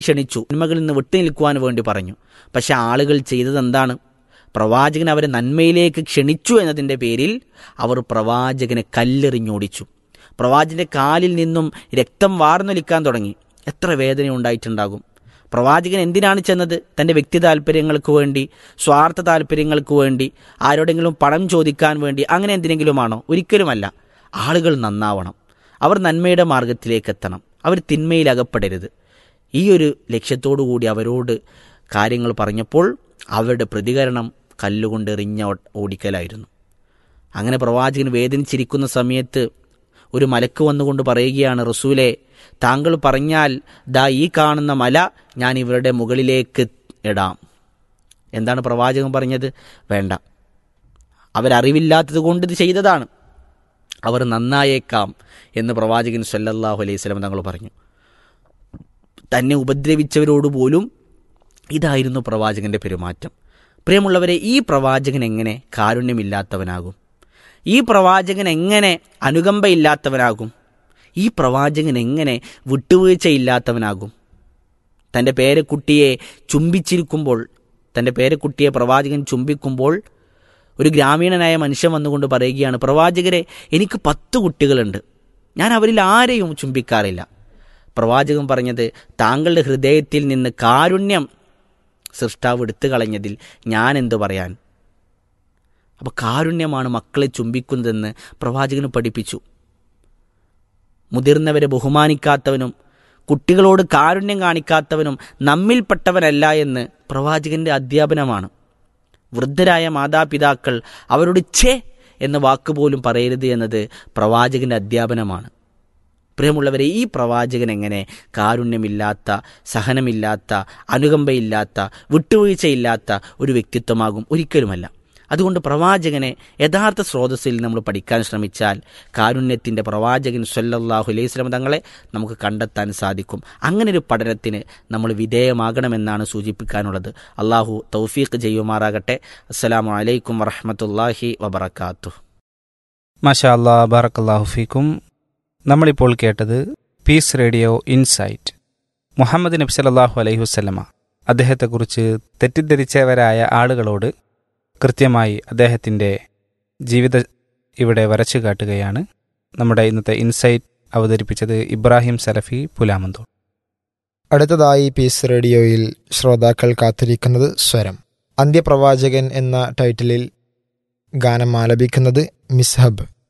ക്ഷണിച്ചു നന്മകളിൽ നിന്ന് വിട്ടുനിൽക്കുവാൻ വേണ്ടി പറഞ്ഞു പക്ഷെ ആളുകൾ ചെയ്തത് എന്താണ് പ്രവാചകൻ അവരെ നന്മയിലേക്ക് ക്ഷണിച്ചു എന്നതിൻ്റെ പേരിൽ അവർ പ്രവാചകനെ കല്ലെറിഞ്ഞോടിച്ചു പ്രവാചകന്റെ കാലിൽ നിന്നും രക്തം വാർന്നൊലിക്കാൻ തുടങ്ങി എത്ര വേദന ഉണ്ടായിട്ടുണ്ടാകും പ്രവാചകൻ എന്തിനാണ് ചെന്നത് തൻ്റെ വ്യക്തി താല്പര്യങ്ങൾക്ക് വേണ്ടി സ്വാർത്ഥ താല്പര്യങ്ങൾക്ക് വേണ്ടി ആരോടെങ്കിലും പണം ചോദിക്കാൻ വേണ്ടി അങ്ങനെ എന്തിനെങ്കിലുമാണോ ഒരിക്കലുമല്ല ആളുകൾ നന്നാവണം അവർ നന്മയുടെ മാർഗത്തിലേക്ക് എത്തണം അവർ തിന്മയിൽ അകപ്പെടരുത് ഈ ഒരു ലക്ഷ്യത്തോടു കൂടി അവരോട് കാര്യങ്ങൾ പറഞ്ഞപ്പോൾ അവരുടെ പ്രതികരണം കല്ലുകൊണ്ട് എറിഞ്ഞ ഓടിക്കലായിരുന്നു അങ്ങനെ പ്രവാചകൻ വേദനിച്ചിരിക്കുന്ന സമയത്ത് ഒരു മലക്ക് വന്നുകൊണ്ട് പറയുകയാണ് റസൂലെ താങ്കൾ പറഞ്ഞാൽ ദാ ഈ കാണുന്ന മല ഞാൻ ഇവരുടെ മുകളിലേക്ക് ഇടാം എന്താണ് പ്രവാചകൻ പറഞ്ഞത് വേണ്ട അവരറിവില്ലാത്തത് കൊണ്ട് ഇത് ചെയ്തതാണ് അവർ നന്നായേക്കാം എന്ന് പ്രവാചകൻ സല്ലല്ലാഹു അലൈഹി സ്വലം തങ്ങൾ പറഞ്ഞു തന്നെ ഉപദ്രവിച്ചവരോട് പോലും ഇതായിരുന്നു പ്രവാചകന്റെ പെരുമാറ്റം പ്രിയമുള്ളവരെ ഈ പ്രവാചകൻ എങ്ങനെ കാരുണ്യമില്ലാത്തവനാകും ഈ പ്രവാചകൻ എങ്ങനെ അനുകമ്പയില്ലാത്തവനാകും ഈ പ്രവാചകൻ എങ്ങനെ വിട്ടുവീഴ്ചയില്ലാത്തവനാകും തൻ്റെ പേരക്കുട്ടിയെ ചുംബിച്ചിരിക്കുമ്പോൾ തൻ്റെ പേരക്കുട്ടിയെ പ്രവാചകൻ ചുംബിക്കുമ്പോൾ ഒരു ഗ്രാമീണനായ മനുഷ്യൻ വന്നുകൊണ്ട് പറയുകയാണ് പ്രവാചകരെ എനിക്ക് പത്ത് കുട്ടികളുണ്ട് ഞാൻ അവരിൽ ആരെയും ചുംബിക്കാറില്ല പ്രവാചകൻ പറഞ്ഞത് താങ്കളുടെ ഹൃദയത്തിൽ നിന്ന് കാരുണ്യം സൃഷ്ടാവ് എടുത്തു കളഞ്ഞതിൽ ഞാൻ എന്തു പറയാൻ അപ്പോൾ കാരുണ്യമാണ് മക്കളെ ചുംബിക്കുന്നതെന്ന് പ്രവാചകന് പഠിപ്പിച്ചു മുതിർന്നവരെ ബഹുമാനിക്കാത്തവനും കുട്ടികളോട് കാരുണ്യം കാണിക്കാത്തവനും നമ്മിൽപ്പെട്ടവനല്ല എന്ന് പ്രവാചകന്റെ അധ്യാപനമാണ് വൃദ്ധരായ മാതാപിതാക്കൾ അവരോട് ഛേ എന്ന വാക്കുപോലും പറയരുത് എന്നത് പ്രവാചകന്റെ അധ്യാപനമാണ് പ്രിയമുള്ളവരെ ഈ പ്രവാചകൻ എങ്ങനെ കാരുണ്യമില്ലാത്ത സഹനമില്ലാത്ത അനുകമ്പയില്ലാത്ത വിട്ടുവീഴ്ചയില്ലാത്ത ഒരു വ്യക്തിത്വമാകും ഒരിക്കലുമല്ല അതുകൊണ്ട് പ്രവാചകനെ യഥാർത്ഥ സ്രോതസ്സിൽ നമ്മൾ പഠിക്കാൻ ശ്രമിച്ചാൽ കാരുണ്യത്തിൻ്റെ പ്രവാചകൻ സല്ലല്ലാഹു അലൈഹി സ്വലം തങ്ങളെ നമുക്ക് കണ്ടെത്താൻ സാധിക്കും അങ്ങനെ ഒരു പഠനത്തിന് നമ്മൾ വിധേയമാകണമെന്നാണ് സൂചിപ്പിക്കാനുള്ളത് അള്ളാഹു തൗഫീഖ് ചെയ്യുമാറാകട്ടെ അസ്സലാമു അലൈക്കും വറഹമത്തല്ലാഹി വബർക്കാത്തു മാഷാ അല്ലാ ബാറക്കല്ലാഹു ഫീക്കും നമ്മളിപ്പോൾ കേട്ടത് പീസ് റേഡിയോ ഇൻസൈറ്റ് മുഹമ്മദ് നബി സല്ലല്ലാഹു അലൈഹി വസല്ലമ അദ്ദേഹത്തെക്കുറിച്ച് തെറ്റിദ്ധരിച്ചവരായ ആളുകളോട് കൃത്യമായി അദ്ദേഹത്തിൻ്റെ ജീവിത ഇവിടെ വരച്ചു കാട്ടുകയാണ് നമ്മുടെ ഇന്നത്തെ ഇൻസൈറ്റ് അവതരിപ്പിച്ചത് ഇബ്രാഹിം സലഫി പുലാമന്തോൾ അടുത്തതായി പീസ് റേഡിയോയിൽ ശ്രോതാക്കൾ കാത്തിരിക്കുന്നത് സ്വരം അന്ത്യപ്രവാചകൻ എന്ന ടൈറ്റിലിൽ ഗാനം ആലപിക്കുന്നത് മിസ്ഹബ്